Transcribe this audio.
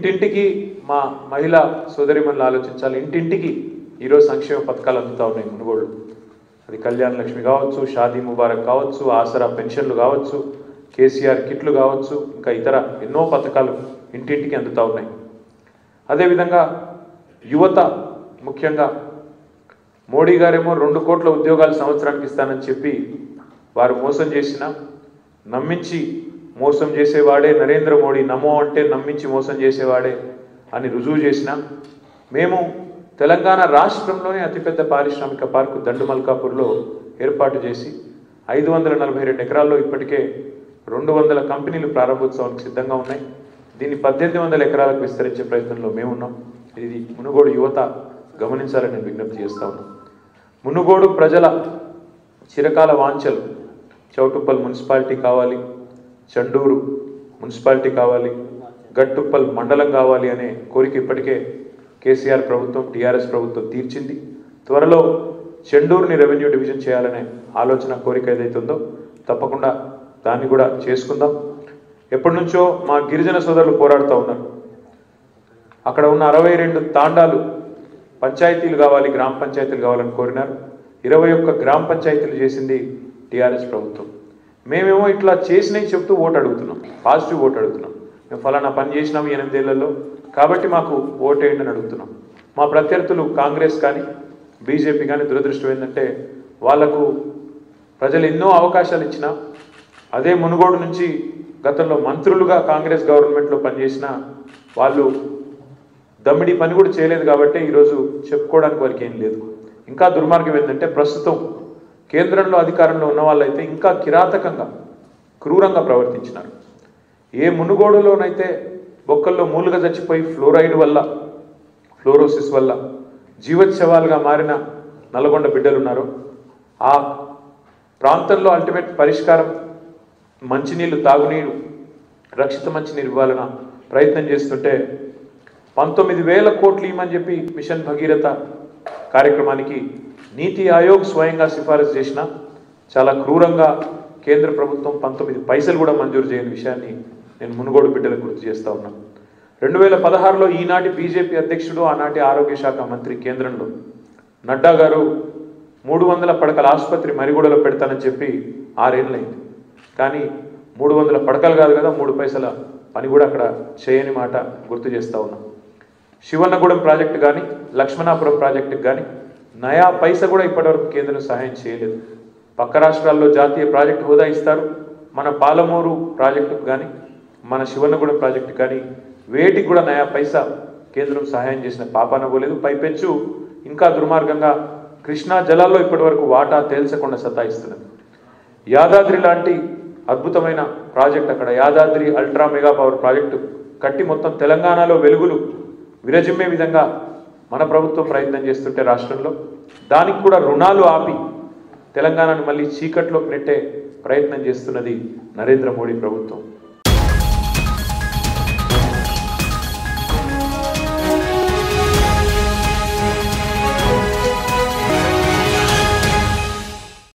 ఇంటింటికి మా మహిళా సోదరిమణులు ఆలోచించాలి ఇంటింటికి ఈరోజు సంక్షేమ పథకాలు అందుతా ఉన్నాయి మునుగోడు అది కళ్యాణ లక్ష్మి కావచ్చు షాదీ ముబారక్ కావచ్చు ఆసరా పెన్షన్లు కావచ్చు కేసీఆర్ కిట్లు కావచ్చు ఇంకా ఇతర ఎన్నో పథకాలు ఇంటింటికి అందుతా ఉన్నాయి అదేవిధంగా యువత ముఖ్యంగా మోడీ గారేమో రెండు కోట్ల ఉద్యోగాలు సంవత్సరానికి ఇస్తానని చెప్పి వారు మోసం చేసిన నమ్మించి మోసం చేసేవాడే నరేంద్ర మోడీ నమో అంటే నమ్మించి మోసం చేసేవాడే అని రుజువు చేసిన మేము తెలంగాణ రాష్ట్రంలోనే అతిపెద్ద పారిశ్రామిక పార్కు దండుమల్కాపూర్లో ఏర్పాటు చేసి ఐదు వందల నలభై రెండు ఎకరాల్లో ఇప్పటికే రెండు వందల కంపెనీలు ప్రారంభోత్సవానికి సిద్ధంగా ఉన్నాయి దీన్ని పద్దెనిమిది వందల ఎకరాలకు విస్తరించే ప్రయత్నంలో మేమున్నాం ఇది మునుగోడు యువత గమనించాలని నేను విజ్ఞప్తి చేస్తా ఉన్నాం మునుగోడు ప్రజల చిరకాల వాంఛలు చౌటుప్పల్ మున్సిపాలిటీ కావాలి చండూరు మున్సిపాలిటీ కావాలి గట్టుప్పల్ మండలం కావాలి అనే కోరిక ఇప్పటికే కేసీఆర్ ప్రభుత్వం టీఆర్ఎస్ ప్రభుత్వం తీర్చింది త్వరలో చెండూరుని రెవెన్యూ డివిజన్ చేయాలనే ఆలోచన కోరిక ఏదైతే ఉందో తప్పకుండా దాన్ని కూడా చేసుకుందాం ఎప్పటి నుంచో మా గిరిజన సోదరులు పోరాడుతూ ఉన్నారు అక్కడ ఉన్న అరవై రెండు తాండాలు పంచాయతీలు కావాలి గ్రామ పంచాయతీలు కావాలని కోరినారు ఇరవై ఒక్క గ్రామ పంచాయతీలు చేసింది టీఆర్ఎస్ ప్రభుత్వం మేమేమో ఇట్లా చేసినవి చెప్తూ ఓటు అడుగుతున్నాం పాజిటివ్ ఓటు అడుగుతున్నాం మేము ఫలానా పని చేసినాం ఈ ఎనిమిదేళ్లలో కాబట్టి మాకు ఓటేయండి అని అడుగుతున్నాం మా ప్రత్యర్థులు కాంగ్రెస్ కానీ బీజేపీ కానీ దురదృష్టం ఏంటంటే వాళ్లకు ప్రజలు ఎన్నో అవకాశాలు ఇచ్చినా అదే మునుగోడు నుంచి గతంలో మంత్రులుగా కాంగ్రెస్ గవర్నమెంట్లో పనిచేసిన వాళ్ళు దమ్మిడి పని కూడా చేయలేదు కాబట్టి ఈరోజు చెప్పుకోవడానికి వారికి ఏం లేదు ఇంకా దుర్మార్గం ఏంటంటే ప్రస్తుతం కేంద్రంలో అధికారంలో ఉన్న వాళ్ళైతే ఇంకా కిరాతకంగా క్రూరంగా ప్రవర్తించినారు ఏ మునుగోడులోనైతే బొక్కల్లో మూలుగా చచ్చిపోయి ఫ్లోరైడ్ వల్ల ఫ్లోరోసిస్ వల్ల జీవోత్సవాలుగా మారిన నల్గొండ బిడ్డలు ఉన్నారు ఆ ప్రాంతంలో అల్టిమేట్ పరిష్కారం మంచినీళ్ళు తాగునీరు రక్షిత మంచినీరు ఇవ్వాలన్న ప్రయత్నం చేస్తుంటే పంతొమ్మిది వేల కోట్లు ఇవ్వమని చెప్పి మిషన్ భగీరథ కార్యక్రమానికి నీతి ఆయోగ్ స్వయంగా సిఫారసు చేసిన చాలా క్రూరంగా కేంద్ర ప్రభుత్వం పంతొమ్మిది పైసలు కూడా మంజూరు చేయని విషయాన్ని నేను మునుగోడు బిడ్డలకు గుర్తు చేస్తా ఉన్నాను రెండు వేల పదహారులో ఈనాటి బీజేపీ అధ్యక్షుడు ఆనాటి ఆరోగ్య శాఖ మంత్రి కేంద్రంలో నడ్డా గారు మూడు వందల పడకల ఆసుపత్రి మరిగూడలో పెడతానని చెప్పి ఆరేళ్ళైంది కానీ మూడు వందల పడకలు కాదు కదా మూడు పైసల పని కూడా అక్కడ చేయని మాట గుర్తు చేస్తా ఉన్నాం శివన్నగూడెం ప్రాజెక్టు కానీ లక్ష్మణాపురం ప్రాజెక్టుకి కానీ నయా పైస కూడా ఇప్పటివరకు కేంద్రం సహాయం చేయలేదు పక్క రాష్ట్రాల్లో జాతీయ ప్రాజెక్టు హోదా ఇస్తారు మన పాలమూరు ప్రాజెక్టుకు కానీ మన శివన్నగూడెం ప్రాజెక్టు కానీ వేటికి కూడా నయా పైసా కేంద్రం సహాయం చేసిన పాపాన పోలేదు పైపెచ్చు ఇంకా దుర్మార్గంగా కృష్ణా జలాల్లో ఇప్పటివరకు వాటా తేల్చకుండా సతాయిస్తున్నది యాదాద్రి లాంటి అద్భుతమైన ప్రాజెక్ట్ అక్కడ Yadadri ultra mega power project కట్టి మొత్తం తెలంగాణలో వెలుగులు విరజిమ్మే విధంగా మన ప్రభుత్వం ప్రయత్నం చేస్తుంటే రాష్ట్రంలో దానికి కూడా రుణాలు ఆపి తెలంగాణను మళ్ళీ చీకట్లో పెట్టే ప్రయత్నం చేస్తున్నది నరేంద్ర మోడీ ప్రభుత్వం